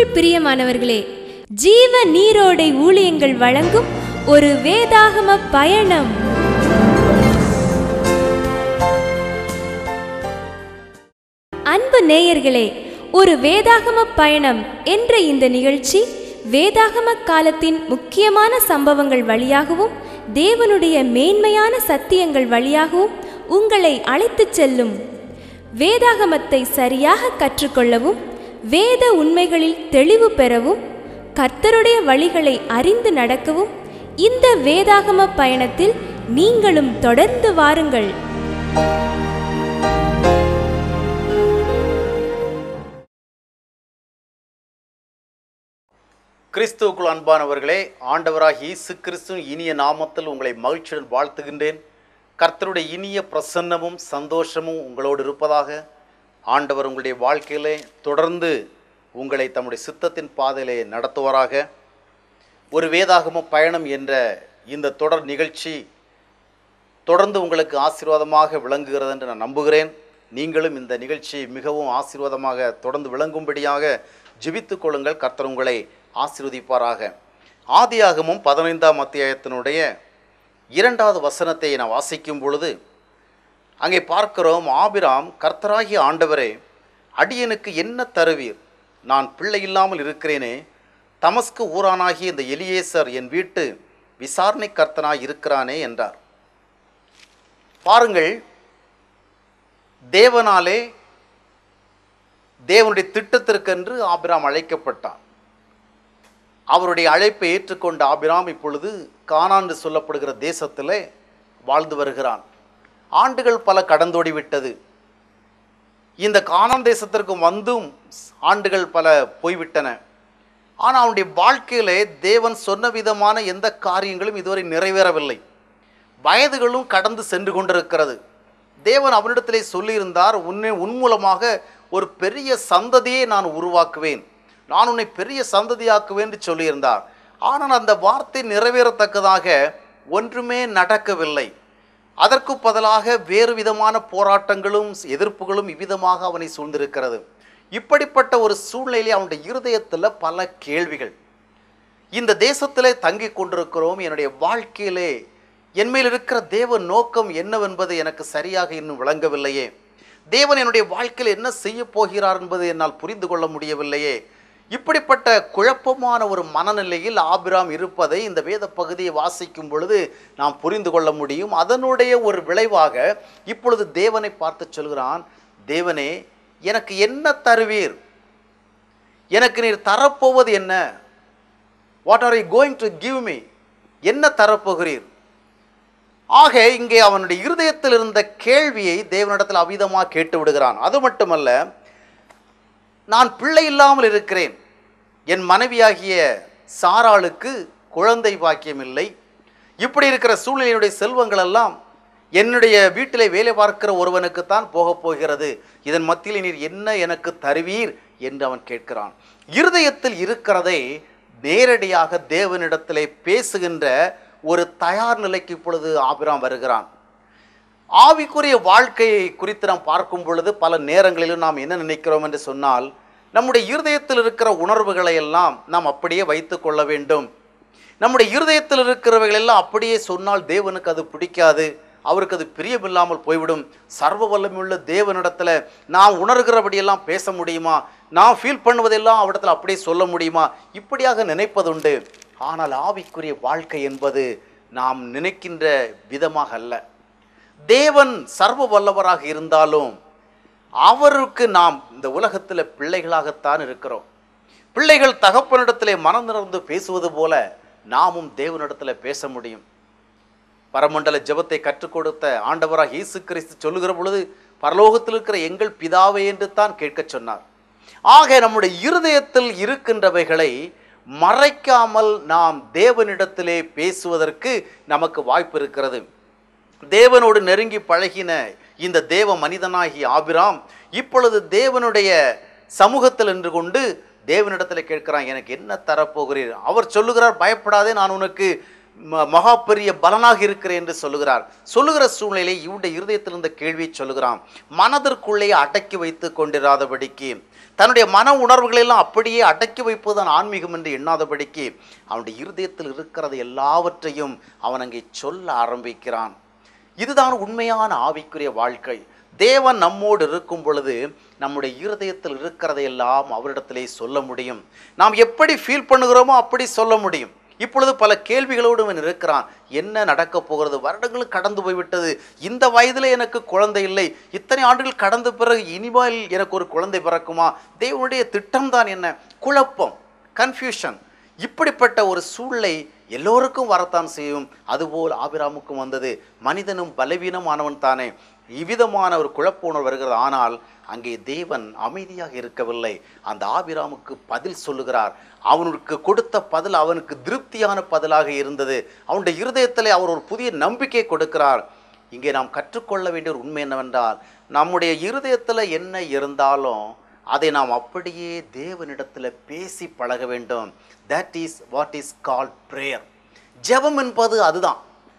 கிறிஸ்துவுக்குள் பிரியமானவர்களே ஜீவ நீரோடை ஊழியங்கள் வழங்கும் ஒரு வேதாகம பயணம் அன்பு நேயர்களே ஒரு வேதாகம பயணம் என்ற இந்த நிகழ்ச்சி வேதாகம காலத்தின் முக்கியமான சம்பவங்கள் வழியாகவும் தேவனுடைய மேன்மையான சத்தியங்கள் வழியாகவும் உங்களை அழைத்துச் செல்லும் வேதாகமத்தை சரியாக கற்றுக்கொள்ளவும் வேத உண்மைகளில் தெளிவு பெறவும் கர்த்தருடைய வழிகளை அறிந்து நடக்கவும் இந்த வேதாகம பயணத்தில் நீங்களும் தொடர்ந்து வாருங்கள் கிறிஸ்துவுக்குள் அன்பானவர்களே ஆண்டவராக இயேசு கிறிஸ்துவின் இனிய நாமத்தில் உங்களை மகிழ்ச்சியுடன் வாழ்த்துகின்றேன் கர்த்தருடைய இனிய பிரசன்னமும் சந்தோஷமும் உங்களோடு இருப்பதாக ஆண்டவர் உங்களுடைய வாழ்க்கையிலே தொடர்ந்து உங்களை தம்முடைய சித்தத்தின் பாதையிலே நடத்துவாராக ஒரு வேதாகம பயணம் என்ற இந்த தொடர் நிகழ்ச்சி தொடர்ந்து உங்களுக்கு ஆசீர்வாதமாக விளங்குகிறது என்று நான் நம்புகிறேன் நீங்களும் இந்த நிகழ்ச்சி மிகவும் ஆசீர்வாதமாக தொடர்ந்து விளங்கும்படியாக ஜெபித்துக் கொள்ளுங்கள் கர்த்தர் உங்களை ஆசீர்வதிப்பாராக ஆதியாகமும் பதினைந்தாம் அத்தியாயத்தினுடைய இரண்டாவது வசனத்தை நான் வாசிக்கும் பொழுது அங்கே பார்க்கிறோம் ஆபிராம் கர்த்தராகிய ஆண்டவரே அடியனுக்கு என்ன தருவீர் நான் பிள்ளை இல்லாமல் இருக்கிறேனே தமஸ்கு ஊரானாகிய இந்த எலியேசர் என் வீட்டு விசாரணை கர்த்தனாய் இருக்கிறானே என்றார் பாருங்கள் தேவனாலே தேவனுடைய திட்டத்திற்கென்று ஆபிராம் அழைக்கப்பட்டான் அவருடைய அழைப்பை ஏற்றுக்கொண்ட ஆபிராம் இப்பொழுது கானான் என்று சொல்லப்படுகிற தேசத்திலே வாழ்ந்து வருகிறான் ஆண்டுகள் பல கடந்தோடி விட்டது இந்த கானான் தேசத்திற்கு வந்தும் ஆண்டுகள் பல போய்விட்டன ஆனால் அவனுடைய வாழ்க்கையிலே தேவன் சொன்ன விதமான எந்த காரியங்களும் இதுவரை நிறைவேறவில்லை வயதுகளும் கடந்து சென்று கொண்டிருக்கிறது தேவன் அவனிடத்திலே சொல்லியிருந்தார் உன்னை உன் மூலமாக ஒரு பெரிய சந்ததியை நான் உருவாக்குவேன் நான் உன்னை பெரிய சந்ததியாக்குவேன் என்று சொல்லியிருந்தார் ஆனால் அந்த வார்த்தை நிறைவேறத்தக்கதாக ஒன்றுமே நடக்கவில்லை அதற்கு பதிலாக வேறு விதமான போராட்டங்களும் எதிர்ப்புகளும் இவ்விதமாக அவனை சூழ்ந்திருக்கிறது இப்படிப்பட்ட ஒரு சூழ்நிலையிலே அவனுடைய இருதயத்தில் பல கேள்விகள் இந்த தேசத்திலே தங்கி கொண்டிருக்கிறோம் என்னுடைய வாழ்க்கையிலே என்மேல் இருக்கிற தேவ நோக்கம் என்னவென்பது எனக்கு சரியாக இன்னும் விளங்கவில்லையே தேவன் என்னுடைய வாழ்க்கையில் என்ன செய்ய போகிறார் என்பது என்னால் புரிந்து கொள்ள முடியவில்லையே இப்படிப்பட்ட குழப்பமான ஒரு மனநிலையில் ஆபிராம் இருப்பதை இந்த வேத பகுதியை வாசிக்கும் பொழுது நாம் புரிந்து கொள்ள முடியும் அதனுடைய ஒரு விளைவாக இப்பொழுது தேவனை பார்த்து சொல்கிறான் தேவனே எனக்கு என்ன தருவீர் எனக்கு நீர் தரப்போவது என்ன what are you going to give me என்ன தரப்போகிறீர் ஆக இங்கே அவனுடைய இருதயத்தில் இருந்த கேள்வியை தேவனிடத்தில் அவிதமாக கேட்டு விடுகிறான் அது மட்டுமல்ல நான் பிள்ளை இல்லாமல் இருக்கிறேன் என் மனைவியாகிய சாராளுக்கு குழந்தை பாக்கியம் இல்லை இப்படி இருக்கிற சூழ்நிலையினுடைய செல்வங்கள் எல்லாம் என்னுடைய வீட்டிலே வேலை பார்க்கிற ஒருவனுக்குத்தான் போகப் போகிறது இதன் மத்தியில் நீர் என்ன எனக்கு தருவீர் என்று அவன் கேட்கிறான் இருதயத்தில் இருக்கிறதை நேரடியாக தேவனிடத்திலே பேசுகின்ற ஒரு தயார் நிலைக்கு இப்பொழுது ஆபிராம் வருகிறான் ஆவிக்குரிய வாழ்க்கையை குறித்து நாம் பார்க்கும் பொழுது பல நேரங்களிலும் நாம் என்ன நினைக்கிறோம் என்று சொன்னால் நம்முடைய இருதயத்தில் இருக்கிற உணர்வுகளை எல்லாம் நாம் அப்படியே வைத்து கொள்ள வேண்டும் நம்முடைய இருதயத்தில் இருக்கிறவைகள் எல்லாம் அப்படியே சொன்னால் தேவனுக்கு அது பிடிக்காது அவருக்கு அது பிரியமில்லாமல் போய்விடும் சர்வ வல்லமையுள்ள தேவனிடத்தில் நான் உணர்கிறபடியெல்லாம் பேச முடியுமா நான் ஃபீல் பண்ணுவதெல்லாம் அவரிடத்தில் அப்படியே சொல்ல முடியுமா இப்படியாக நினைப்பதுண்டு ஆனால் ஆவிக்குரிய வாழ்க்கை என்பது நாம் நினைக்கின்ற விதமாக அல்ல தேவன் சர்வ வல்லவராக இருந்தாலும் அவருக்கு நாம் இந்த உலகத்தில் பிள்ளைகளாகத்தான் இருக்கிறோம் பிள்ளைகள் தகப்பனிடத்திலே மனம் நிறந்து பேசுவது போல நாமும் தேவனிடத்தில் பேச முடியும் பரமண்டல ஜெபத்தை கற்றுக் கொடுத்த ஆண்டவராக இயேசு கிறிஸ்து சொல்லுகிற பொழுது பரலோகத்தில் இருக்கிற எங்கள் பிதாவே என்று தான் கேட்கச் சொன்னார் ஆக நம்முடைய இருதயத்தில் இருக்கின்றவைகளை மறைக்காமல் நாம் தேவனிடத்திலே பேசுவதற்கு நமக்கு வாய்ப்பு இருக்கிறது தேவனோடு நெருங்கி பழகின இந்த தேவ மனிதனாகிய ஆபிராம் இப்பொழுது தேவனுடைய சமூகத்தில் நின்று கொண்டு தேவனிடத்தில் கேட்கிறான் எனக்கு என்ன தரப்போகிறீர் அவர் சொல்லுகிறார் பயப்படாதே நான் உனக்கு ம- மகா பெரிய பலனாக இருக்கிறேன் என்று சொல்லுகிறார் சொல்லுகிற சூழ்நிலையிலே இவருடைய இருதயத்தில் இருந்த கேள்வியை சொல்லுகிறான் மனதிற்குள்ளே அடக்கி வைத்து கொண்டிராதபடிக்கு தன்னுடைய மன உணர்வுகளெல்லாம் அப்படியே அடக்கி வைப்பதுதான் ஆன்மீகம் என்று எண்ணாதபடிக்கு அவனுடைய இருதயத்தில் இருக்கிறது எல்லாவற்றையும் அவன் அங்கே சொல்ல ஆரம்பிக்கிறான் இதுதான் உண்மையான ஆவிக்குரிய வாழ்க்கை தேவன் நம்மோடு இருக்கும் பொழுது நம்முடைய இருதயத்தில் இருக்கிறதையெல்லாம் அவரிடத்திலே சொல்ல முடியும் நாம் எப்படி ஃபீல் பண்ணுகிறோமோ அப்படி சொல்ல முடியும் இப்பொழுது பல கேள்விகளோடு இவன் இருக்கிறான் என்ன நடக்கப் போகிறது வருடங்கள் கடந்து போய்விட்டது இந்த வயதில் எனக்கு குழந்தை இல்லை இத்தனை ஆண்டுகள் கடந்த பிறகு இனிமேல் எனக்கு ஒரு குழந்தை பிறக்குமா தேவனுடைய திட்டம்தான் என்ன குழப்பம் கன்ஃபியூஷன் இப்படிப்பட்ட ஒரு சூழ்நிலை எல்லோருக்கும் வரத்தான் செய்யும் அதுபோல் ஆபிராமுக்கும் வந்தது மனிதனும் பலவீனமானவன் தானே இவ்விதமான ஒரு குழப்ப உணர்வு வருகிறது ஆனால் அங்கே தேவன் அமைதியாக இருக்கவில்லை அந்த ஆபிராமுக்கு பதில் சொல்லுகிறார் அவனுக்கு கொடுத்த பதில் அவனுக்கு திருப்தியான பதிலாக இருந்தது அவனுடைய இருதயத்திலே அவர் ஒரு புதிய நம்பிக்கை கொடுக்கிறார் இங்கே நாம் கற்றுக்கொள்ள வேண்டிய ஒரு உண்மை என்னவென்றால் நம்முடைய இருதயத்தில் என்ன இருந்தாலும் அதை நாம் அப்படியே தேவனிடத்தில் பேசி பழக வேண்டும் that is what is call prayer ஜெபம் என்பது அதுதான்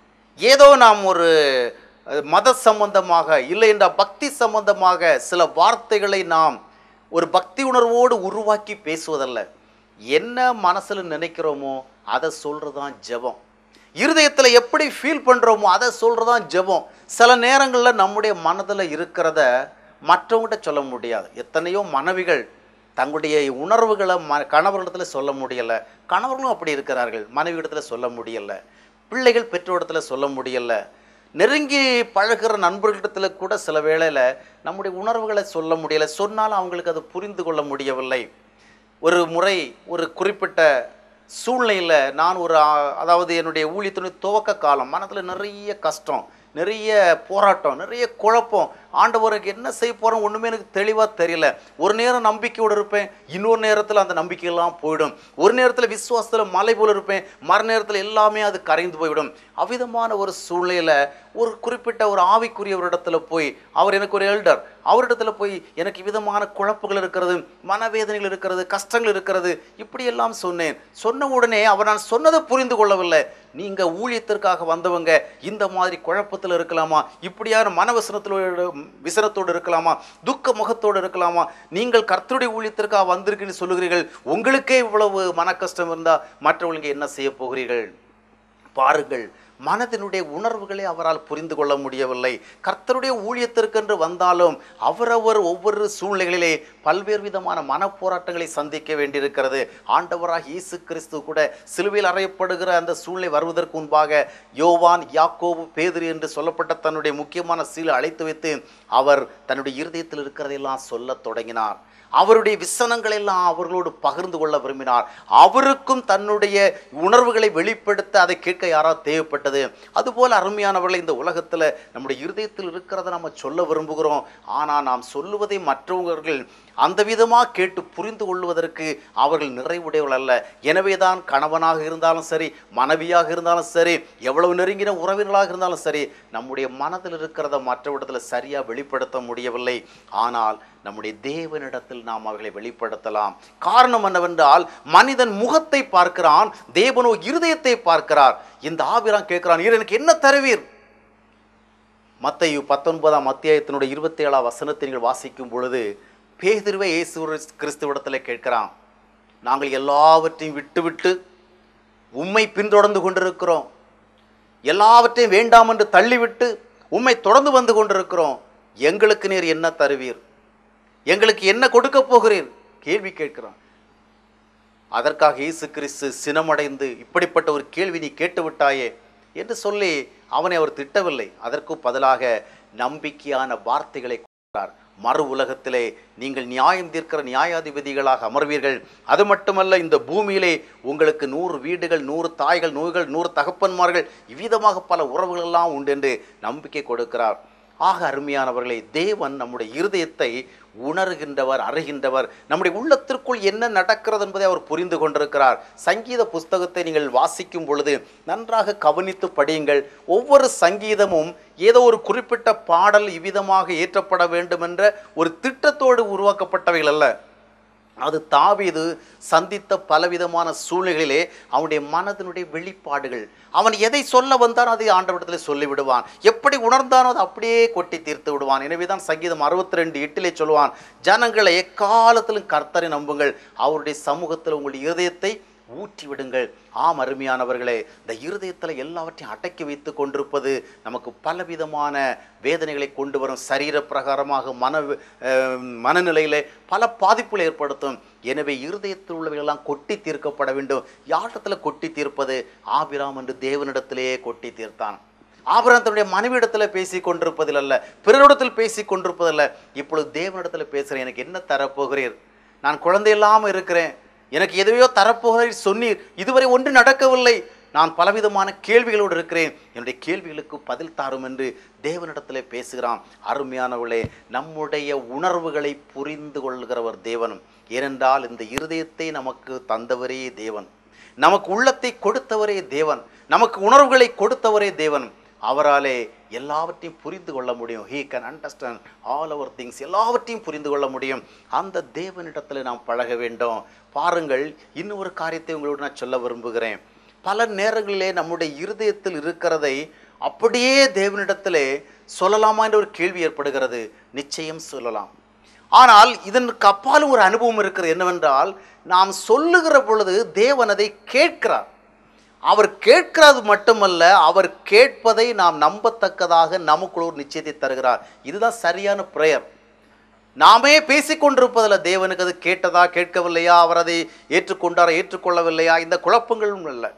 ஏதோ நாம் ஒரு அஹ், மத சம்பந்தமாக இல்லை என்ற பக்தி சம்பந்தமாக சில வார்த்தைகளை நாம் ஒரு பக்தி உணர்வோடு உருவாக்கி பேசுவதல்ல என்ன மனசில் நினைக்கிறோமோ அதை சொல்கிறது தான் ஜெபம் இருதயத்தில் எப்படி ஃபீல் பண்ணுறோமோ அதை சொல்கிறது தான் ஜெபம் சில நேரங்களில் நம்முடைய மனதில் இருக்கிறத மற்றவங்ககிட்ட சொல்ல முடியாது எத்தனையோ மனைவிகள் தங்களுடைய உணர்வுகளை ம கணவர்களிடத்தில் சொல்ல முடியலை கணவர்களும் அப்படி இருக்கிறார்கள் மனைவியிடத்தில் சொல்ல முடியலை பிள்ளைகள் பெற்றோரிடத்தில் சொல்ல முடியலை நெருங்கி பழகுற நண்பர்களிடத்தில் கூட சில வேளையில் நம்முடைய உணர்வுகளை சொல்ல முடியலை சொன்னாலும் அவங்களுக்கு அது புரிந்து கொள்ள முடியவில்லை ஒரு முறை ஒரு குறிப்பிட்ட சூழ்நிலையில் நான் ஒரு ஆ- அதாவது என்னுடைய ஊழியத்தினுடைய துவக்க காலம் மனதில் நிறைய கஷ்டம் நிறைய போராட்டம் நிறைய குழப்பம் ஆண்டவருக்கு என்ன செய்ய போகிறோம் ஒன்றுமே எனக்கு தெளிவாக தெரியல ஒரு நேரம் நம்பிக்கையோடு இருப்பேன் இன்னொரு நேரத்தில் அந்த நம்பிக்கையெல்லாம் போயிடும் ஒரு நேரத்தில் விசுவாசத்தில் மலை போல இருப்பேன் மறு நேரத்தில் எல்லாமே அது கரைந்து போய்விடும் அவ்விதமான ஒரு சூழ்நிலையில் ஒரு குறிப்பிட்ட ஒரு ஆவிக்குரியவரிடத்துல போய் அவர் எனக்கு ஒரு எல்டர் அவரிடத்துல போய் எனக்கு விதமான குழப்பங்கள் இருக்கிறது மனவேதனைகள் இருக்கிறது கஷ்டங்கள் இருக்கிறது இப்படியெல்லாம் சொன்னேன் சொன்ன உடனே அவர் நான் சொன்னதை புரிந்து கொள்ளவில்லை நீங்க ஊழியத்திற்காக வந்தவங்க இந்த மாதிரி குழப்பத்தில் இருக்கலாமா இப்படியான மனவசனத்தோடு விசனத்தோடு இருக்கலாமா துக்க முகத்தோடு இருக்கலாமா நீங்கள் கர்த்தருடைய ஊழியத்திற்காக வந்திருக்குன்னு சொல்லுகிறீர்கள் உங்களுக்கே இவ்வளவு மன கஷ்டம் இருந்தால் மற்றவங்களுக்கு என்ன செய்ய போகிறீர்கள் பாருங்கள் மனதினுடைய உணர்வுகளை அவரால் புரிந்து கொள்ள முடியவில்லை கர்த்தருடைய ஊழியத்திற்கென்று வந்தாலும் அவரவர் ஒவ்வொரு சூழ்நிலைகளிலே பல்வேறு விதமான மனப்போராட்டங்களை சந்திக்க வேண்டியிருக்கிறது ஆண்டவராக இயேசு கிறிஸ்து கூட சிலுவையில் அறையப்படுகிற அந்த சூழ்நிலை வருவதற்கு முன்பாக யோவான் யாக்கோபு பேதுரு என்று சொல்லப்பட்ட தன்னுடைய முக்கியமான சீலை அழைத்து வைத்து அவர் தன்னுடைய இருதயத்தில் இருக்கிறதையெல்லாம் சொல்லத் தொடங்கினார் அவருடைய விசனங்களெல்லாம் அவர்களோடு பகிர்ந்து கொள்ள விரும்பினார் அவருக்கும் தன்னுடைய உணர்வுகளை வெளிப்படுத்த அதை கேட்க யாராவது தேவைப்பட்டது அதுபோல் அருமையானவர்களை இந்த உலகத்தில் நம்முடைய இருதயத்தில் இருக்கிறத நம்ம சொல்ல விரும்புகிறோம் ஆனால் நாம் சொல்லுவதை மற்றவர்கள் அந்த விதமாக கேட்டு புரிந்து கொள்வதற்கு அவர்கள் நிறைவுடையவர்கள் அல்ல எனவே தான் கணவனாக இருந்தாலும் சரி மனைவியாக இருந்தாலும் சரி எவ்வளவு நெருங்கின உறவினர்களாக இருந்தாலும் சரி நம்முடைய மனதில் இருக்கிறத மற்றவிடத்தில் சரியாக வெளிப்படுத்த முடியவில்லை ஆனால் நம்முடைய தேவனிடத்தில் நாம் அவர்களை வெளிப்படுத்தலாம் காரணம் என்னவென்றால் மனிதன் முகத்தை பார்க்கிறான் தேவனோ இருதயத்தை பார்க்கிறார் இந்த ஆபிரான் கேட்கிறான் "நீர் எனக்கு என்ன தருவீர் மத்தையு பத்தொன்பதாம் அத்தியாயத்தினுடைய இருபத்தி ஏழாம் வசனத்தை நீங்கள் வாசிக்கும் பொழுது பேதுருவை இயேசு கிறிஸ்துவிடத்தில் கேட்கிறான் நாங்கள் எல்லாவற்றையும் விட்டுவிட்டு உம்மை பின்தொடர்ந்து கொண்டிருக்கிறோம் எல்லாவற்றையும் வேண்டாம் என்று தள்ளிவிட்டு உம்மை தொடர்ந்து வந்து கொண்டிருக்கிறோம் எங்களுக்கு நீர் என்ன தருவீர் எங்களுக்கு என்ன கொடுக்க போகிறீர் கேள்வி கேட்கிறான் அதற்காக இயேசு கிறிஸ்து சினமடைந்து இப்படிப்பட்ட ஒரு கேள்வி நீ கேட்டு விட்டாயே என்று சொல்லி அவனை அவர் திட்டவில்லை அதற்கு பதிலாக நம்பிக்கையான வார்த்தைகளை கொடுத்தார் மறு உலகத்திலே நீங்கள் நியாயம் தீர்க்கிற நியாயாதிபதிகளாக அமர்வீர்கள் அது மட்டுமல்ல இந்த பூமியிலே உங்களுக்கு நூறு வீடுகள் நூறு தாய்கள் நூறுகள் நூறு தகப்பன்மார்கள் இவ்விதமாக பல உறவுகள் எல்லாம் உண்டு என்று நம்பிக்கை கொடுக்கிறார் ஆக அருமையானவர்களே தேவன் நம்முடைய இருதயத்தை உணர்கின்றவர் அறிகின்றவர் நம்முடைய உள்ளத்திற்குள் என்ன நடக்கிறது என்பதை அவர் புரிந்து கொண்டிருக்கிறார் சங்கீத புஸ்தகத்தை நீங்கள் வாசிக்கும் பொழுது நன்றாக கவனித்து படியுங்கள் ஒவ்வொரு சங்கீதமும் ஏதோ ஒரு குறிப்பிட்ட பாடல் இவ்விதமாக ஏற்றப்பட வேண்டும் என்ற ஒரு திட்டத்தோடு உருவாக்கப்பட்டவைகள் அல்ல அது தாவீது சந்தித்த பலவிதமான சூழ்நிலைகளிலே அவனுடைய மனதினுடைய வெளிப்பாடுகள் அவன் எதை சொல்ல வந்தானோ அதை ஆண்டவரிடத்தில் சொல்லி விடுவான் எப்படி உணர்ந்தானோ அதை அப்படியே கொட்டி தீர்த்து விடுவான் எனவே தான் சங்கீதம் அறுபத்தி ரெண்டு எட்டிலே சொல்லுவான் ஜனங்களை எக்காலத்திலும் கர்த்தரை நம்புங்கள் அவருடைய சமூகத்தில் உங்கள் இருதயத்தை ஊற்றி விடுங்கள் ஆம் அருமையானவர்களே இந்த இருதயத்தில் எல்லாவற்றையும் அடக்கி வைத்து கொண்டிருப்பது நமக்கு பலவிதமான வேதனைகளை கொண்டு வரும் சரீர பிரகாரமாக மன அஹ், மனநிலையிலே பல பாதிப்புகளை ஏற்படுத்தும் எனவே இருதயத்தில் உள்ளவைகளெல்லாம் கொட்டி தீர்க்கப்பட வேண்டும் யாரிடத்தில் கொட்டி தீர்ப்பது ஆபிராம் என்று தேவனிடத்திலேயே கொட்டி தீர்த்தான் ஆபிரகாம் தன்னுடைய மனைவியிடத்தில் பேசி கொண்டிருப்பதில் அல்ல பிறரிடத்தில் பேசி கொண்டிருப்பதில்ல இப்பொழுது தேவனிடத்தில் பேசுகிறேன் எனக்கு என்ன தரப்போகிறீர் நான் குழந்தை இல்லாமல் இருக்கிறேன் எனக்கு எதையோ தரப்போகிறீர் சொன்னீர் இதுவரை ஒன்று நடக்கவில்லை நான் பலவிதமான கேள்விகளோடு இருக்கிறேன் என்னுடைய கேள்விகளுக்கு பதில் தாரும் என்று தேவனிடத்திலே பேசுகிறான் அருமையானவர்களே நம்முடைய உணர்வுகளை புரிந்து கொள்கிறவர் தேவனும் ஏனென்றால் இந்த இருதயத்தை நமக்கு தந்தவரே தேவன் நமக்கு உள்ளத்தை கொடுத்தவரே தேவன் நமக்கு உணர்வுகளை கொடுத்தவரே தேவன் அவராலே எல்லாவற்றையும் புரிந்து கொள்ள முடியும் ஹீ கேன் அண்டர்ஸ்டாண்ட் ஆல் அவர் திங்ஸ் எல்லாவற்றையும் புரிந்து கொள்ள முடியும் அந்த தேவனிடத்தில் நாம் பழக வேண்டும் பாருங்கள் இன்னும் ஒரு காரியத்தை உங்களோடு நான் சொல்ல விரும்புகிறேன் பல நேரங்களிலே நம்முடைய இருதயத்தில் இருக்கிறதை அப்படியே தேவனிடத்திலே சொல்லலாமா என்ற ஒரு கேள்வி ஏற்படுகிறது நிச்சயம் சொல்லலாம் ஆனால் இதற்கு அப்பாலும் ஒரு அனுபவம் இருக்கிறது என்னவென்றால் நாம் சொல்லுகிற பொழுது தேவன் அதை கேட்கிறார் அவர் கேட்கிறது மட்டுமல்ல அவர் கேட்பதை நாம் நம்பத்தக்கதாக நமக்குள்ள ஒரு நிச்சயத்தை தருகிறார் இதுதான் சரியான பிரேயர் நாமே பேசிக்கொண்டிருப்பதில் தேவனுக்கு அது கேட்டதா கேட்கவில்லையா அவர் அதை ஏற்றுக்கொண்டாரா ஏற்றுக்கொள்ளவில்லையா இந்த குழப்பங்களும் இல்லை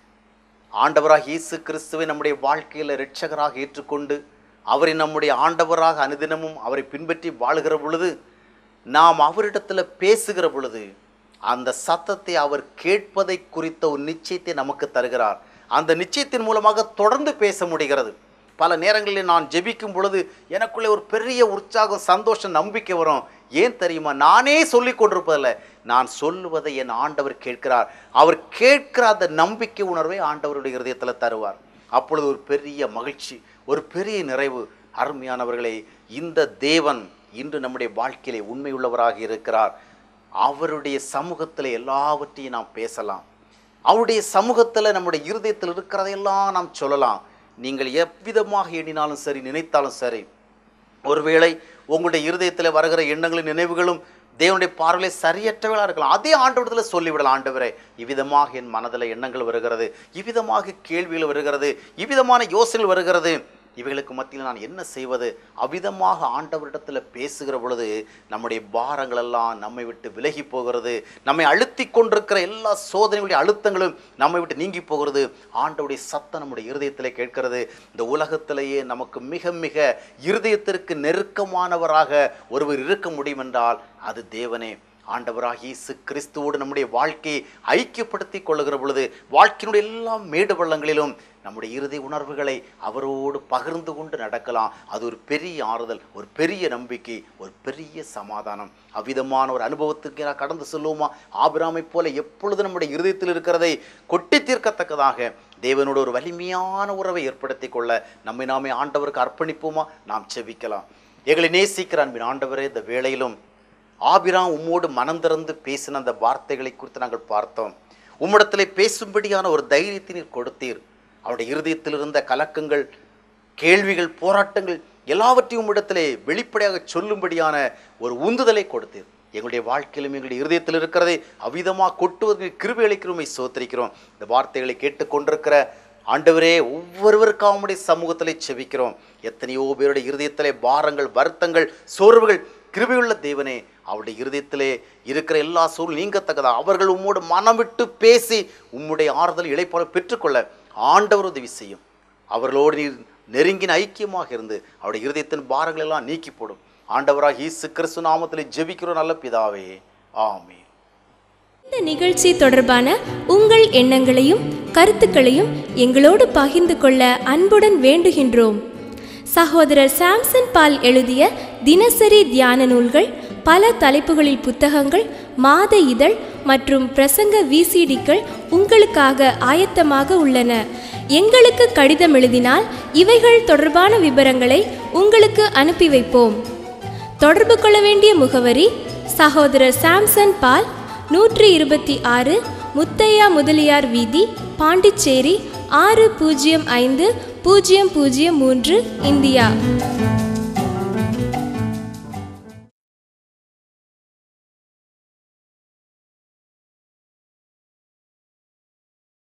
ஆண்டவராக இயேசு கிறிஸ்துவை நம்முடைய வாழ்க்கையில் இரட்சகராக ஏற்றுக்கொண்டு அவரை நம்முடைய ஆண்டவராக அனுதினமும் அவரை பின்பற்றி வாழுகிற பொழுது நாம் அவரிடத்தில் பேசுகிற பொழுது அந்த சத்தத்தை அவர் கேட்பதை குறித்த ஒரு நிச்சயத்தை நமக்கு தருகிறார் அந்த நிச்சயத்தின் மூலமாக தொடர்ந்து பேச முடிகிறது பல நேரங்களில் நான் ஜெபிக்கும் பொழுது எனக்குள்ளே ஒரு பெரிய உற்சாகம் சந்தோஷம் நம்பிக்கை வரும் ஏன் தெரியுமா நானே சொல்லி கொண்டிருப்பதில்ல நான் சொல்லுவதை என் ஆண்டவர் கேட்கிறார் அவர் கேட்கிற அந்த நம்பிக்கை உணர்வை ஆண்டவருடைய இருதயத்தில் தருவார் அப்பொழுது ஒரு பெரிய மகிழ்ச்சி ஒரு பெரிய நிறைவு அருமையானவர்களே இந்த தேவன் இன்று நம்முடைய வாழ்க்கையிலே உண்மையுள்ளவராக இருக்கிறார் அவருடைய சமூகத்தில் எல்லாவற்றையும் நாம் பேசலாம் அவருடைய சமூகத்தில் நம்முடைய இருதயத்தில் இருக்கிறதையெல்லாம் நாம் சொல்லலாம் நீங்கள் எவ்விதமாக எண்ணினாலும் சரி நினைத்தாலும் சரி ஒருவேளை உங்களுடைய இருதயத்தில் வருகிற எண்ணங்களும் நினைவுகளும் தேவனுடைய பார்வையிலே சரியற்றவர்களாக இருக்கலாம் அதே ஆண்டவரத்தில் சொல்லிவிடலாம் ஆண்டவரே இவ்விதமாக என் மனதில் எண்ணங்கள் வருகிறது இவ்விதமாக கேள்விகள் வருகிறது இவ்விதமான யோசனைகள் வருகிறது இவைகளுக்கு மத்தியில் நான் என்ன செய்வது அவ்விதமாக ஆண்டவரிடத்தில் பேசுகிற பொழுது நம்முடைய பாரங்கள் எல்லாம் நம்மை விட்டு விலகி போகிறது நம்மை அழுத்தி கொண்டிருக்கிற எல்லா சோதனைகளுடைய அழுத்தங்களும் நம்மை விட்டு நீங்கி போகிறது ஆண்டவருடைய சத்தம் நம்முடைய இருதயத்திலே கேட்கிறது இந்த உலகத்திலேயே நமக்கு மிக மிக இருதயத்திற்கு நெருக்கமானவராக ஒருவர் இருக்க முடியும் என்றால் அது தேவனே ஆண்டவராக இயேசு கிறிஸ்துவோடு நம்முடைய வாழ்க்கையை ஐக்கியப்படுத்தி கொள்ளுகிற பொழுது வாழ்க்கையினுடைய எல்லா மேடு பள்ளங்களிலும் நம்முடைய இறுதி உணர்வுகளை அவரோடு பகிர்ந்து கொண்டு நடக்கலாம் அது ஒரு பெரிய ஆறுதல் ஒரு பெரிய நம்பிக்கை ஒரு பெரிய சமாதானம் அவ்விதமான ஒரு அனுபவத்துக்கு நான் கடந்து செல்லுவோமா ஆபிராமைப் போல எப்பொழுது நம்முடைய இருதயத்தில் இருக்கிறதை கொட்டி தீர்க்கத்தக்கதாக தேவனோடு ஒரு வலிமையான உறவை ஏற்படுத்தி கொள்ள நம்மை நாமே ஆண்டவருக்கு அர்ப்பணிப்போமா நாம் செபிக்கலாம் எங்களை நேசிக்கிற அன்பின் ஆண்டவரே இந்த வேளையிலும் ஆபிராம் உம்மோடு மனம் திறந்து பேசின அந்த வார்த்தைகளை குறித்து நாங்கள் பார்த்தோம் உம்மிடத்திலே பேசும்படியான ஒரு தைரியத்தை நீர் கொடுத்தீர் அவருடைய இருதயத்தில் இருந்த கலக்கங்கள் கேள்விகள் போராட்டங்கள் எல்லாவற்றையும் உம்மிடத்திலே வெளிப்படையாக சொல்லும்படியான ஒரு உந்துதலை கொடுத்தீர் எங்களுடைய வாழ்க்கையிலும் எங்களுடைய இருதயத்தில் இருக்கிறதை அவ்விதமாக கொட்டுவதற்கு கிருபை அளிக்கிறோமை சோத்தரிக்கிறோம் இந்த வார்த்தைகளை கேட்டுக்கொண்டிருக்கிற ஆண்டவரே ஒவ்வொருவருக்காக உம்முடைய சமூகத்திலே செபிக்கிறோம் எத்தனையோ பேருடைய இருதயத்திலே பாரங்கள் வருத்தங்கள் சோர்வுகள் கிருபையுள்ள தேவனே அவருடைய இருதயத்திலே இருக்கிற எல்லா சூழல் நீங்கத்தக்கதா அவர்கள் உம்மோடு மனம் விட்டு பேசி உம்முடைய ஆறுதல் இழைப்பால பெற்றுக்கொள்ள ஆண்டவர் உதவி செய்யும் அவர்களோடு நீர் நெருங்கின ஐக்கியமாக இருந்து அவருடைய இருதயத்தின் பாரங்கள் எல்லாம் நீக்கி போடும் ஆண்டவராக இயேசு கிறிஸ்து நாமத்திலே ஜெபிக்கிறோம் நல்ல பிதாவே ஆமென் இந்த நிகழ்ச்சி தொடர்பான உங்கள் எண்ணங்களையும் கருத்துக்களையும் எங்களோடு பகிர்ந்து கொள்ள அன்புடன் வேண்டுகின்றோம் சகோதரர் சாம்சன் பால் எழுதிய தினசரி தியான நூல்கள் பல தலைப்புகளில் புத்தகங்கள் மாத இதழ் மற்றும் பிரசங்க விசிடிக்கள் உங்களுக்காக ஆயத்தமாக உள்ளன எங்களுக்கு கடிதம் எழுதினால் இவைகள் தொடர்பான விவரங்களை உங்களுக்கு அனுப்பி வைப்போம் தொடர்பு கொள்ள வேண்டிய முகவரி சகோதரர் சாம்சன் பால் நூற்றி இருபத்தி ஆறு முத்தையா முதலியார் வீதி பாண்டிச்சேரி ஆறு பூஜ்ஜியம் ஐந்து பூஜ்ஜியம் பூஜ்ஜியம் மூன்று இந்தியா